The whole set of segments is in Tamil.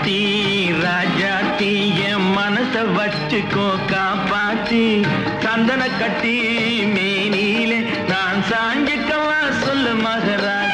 கட்டி ராஜாத்தி என் மனச வச்சுக்கோ காப்பாத்தி சந்தன கட்டி மேனியிலே நான் சாஞ்சிக்கவா சொல்லு மகராஜ்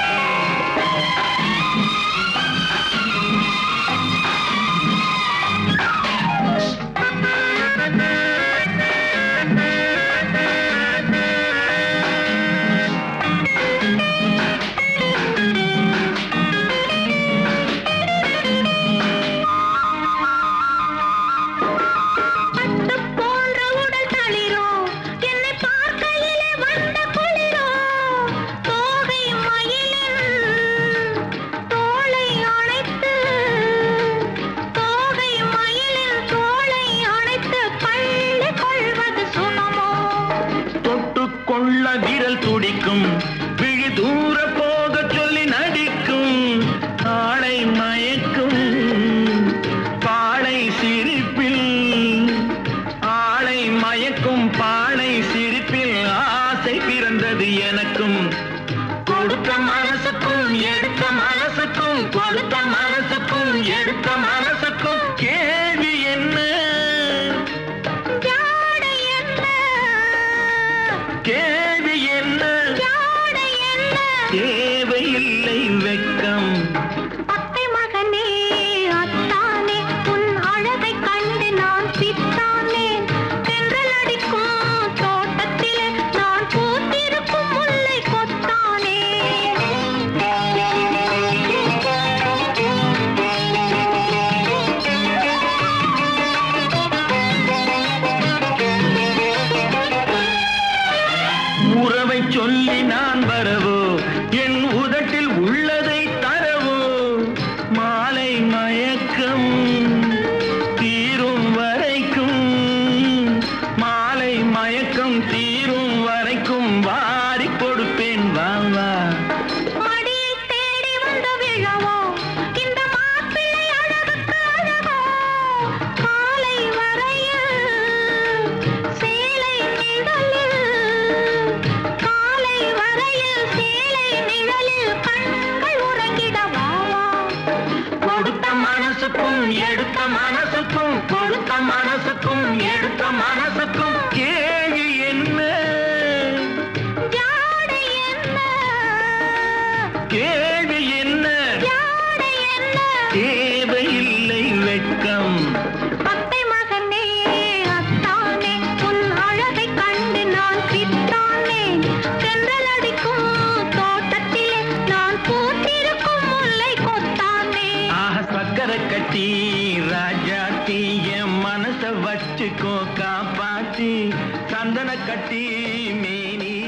பட்டு போன்ற உடல் தளிரோ என்னை பார்க்கையிலே வந்த குளிரோ தோகை மயிலின் தோளை அணைத்து தோகை மயிலின் தோளை அணைத்து பள்ளி கொள்வது சுனமோ தொட்டு கொள்ள விரல் துடிக்கும் விழி தூர போக சொல்லி நடிக்கும் ஆளை மயக்கும் பாளை சிரிப்பில் ஆளை மயக்கும் பாளை சிரிப்பில் ஆசை பிறந்தது எனக்கும் கொடுத்த மனசுக்கும் எடுத்த மனசுக்கும் கொடுத்த மனசுக்கும் எடுத்த மனசுக்கும் கேள்வி என்ன ஜாடை என்ன கேள்வி என்ன ஜாடை என்ன தேவையில்லை வெட்கம் அத்தை மகனே அத்தானே உன் அழகை கண்டு நான் பித்தானே தென்றல் அடிக்கும் தோட்டத்திலே நான் பூத்திருக்கும் முல்லை கொத்தானே உறவை சொல்லி நான் வரவோ என் உதட்டில் உள்ளதை தரவோ மாலை மயக்கம் தீரும் வரைக்கும் மாலை மயக்கம் தீரும் வரைக்கும் வாரி கொடுப்பேன் வா வா மடியை தேடி வந்து விழவோ இந்த மாப்பிள்ளை அழகுக்கு அழகோ காலை வரையில் சேலை நிழலில் காலை வரையில் சேலை நிழலில் கண்கள் உறங்கிட வா வா கொடுத்த மனசுக்கும் எடுத்த மனசுக்கும் கொடுத்த மனசுக்கும் எடுத்த மனசுக்கும் கேள்வி என்ன ஜாடை என்ன கேள்வி என்ன ஜாடை என்ன தேவையில்லை வெட்கம் அத்தை மகனே அத்தானே உன் அழகை கண்டு நான் பித்தானே தென்றல் அடிக்கும் தோட்டத்திலே நான் பூத்திருக்கும் முல்லை கொத்தானே ஆஹ சக்கரை கட்டி ராஜாத்தி என் மனச வச்சுக்கோ காப்பாத்தி சந்தன கட்டி மேனி